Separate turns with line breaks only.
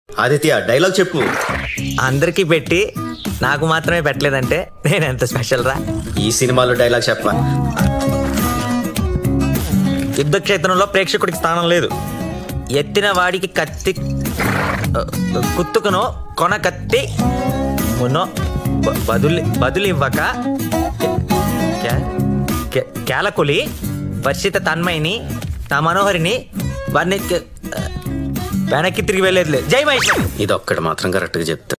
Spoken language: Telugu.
ఆదిత్య డైలాగ్ చెప్పు
అందరికీ పెట్టి నాకు మాత్రమే పెట్టలేదంటే నేను ఎంత స్పెషల్ రా
ఈ సినిమాలో డైలాగ్ చెప్ప
యుద్ధ క్షేత్రంలో ప్రేక్షకుడికి స్థానం లేదు ఎత్తిన వాడికి కత్తి ఆ, కుత్తుకును కొన కత్తి మునో బ- బదులు బదులు ఇవ్వక కే- కే- కేలకులి వర్షిత తన్మయిని నా మనోహరిని వారిని కే- వెనక్కి తిరిగి వెళ్ళేదిలే జై మహేష్
ఇది ఒక్కటి మాత్రం కరెక్ట్గా చెప్తా